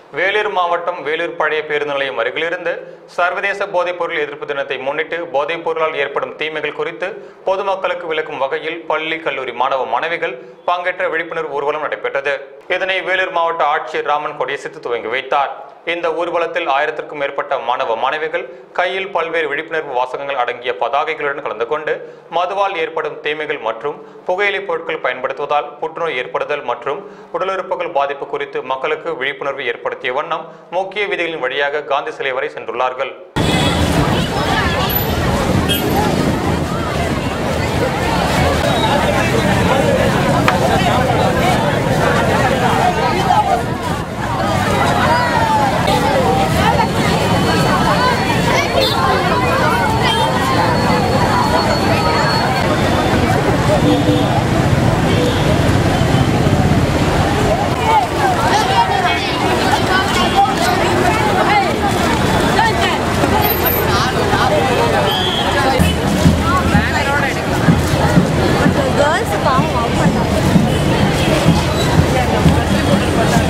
வேலூர் மாவட்டம் வேலூர் பழைய பேருந்து நிலையம் அருகிலிருந்து சர்வதேச போதைப்பொருள் எதிர்ப்பு தினத்தை முன்னிட்டு போதைப் பொருளால் ஏற்படும் தீமைகள் குறித்து பொதுமக்களுக்கு விளக்கும் வகையில் பள்ளி கல்லூரி மாணவ மாணவிகள் பங்கேற்ற விழிப்புணர்வு ஊர்வலம் நடைபெற்றது இதனை வேலூர் மாவட்ட ஆட்சியர் ராமன் கொடியசித்து துவங்கி வைத்தார் இந்த ஊர்வலத்தில் ஆயிரத்திற்கும் மேற்பட்ட மாணவ மாணவிகள் கையில் பல்வேறு விழிப்புணர்வு வாசகங்கள் அடங்கிய பதாகைகளுடன் கலந்து கொண்டு மதுவால் ஏற்படும் தீமைகள் மற்றும் புகையிலை பொருட்கள் பயன்படுத்துவதால் புற்றுநோய் ஏற்படுதல் மற்றும் உடலுறுப்புகள் பாதிப்பு குறித்து மக்களுக்கு விழிப்புணர்வு ஏற்படுத்திய வண்ணம் முக்கிய விதிகளின் வழியாக காந்தி சிலை வரை சென்றுள்ளார்கள் கேர்ள்ஸ் பாவம் லவ் பண்ணுறாங்க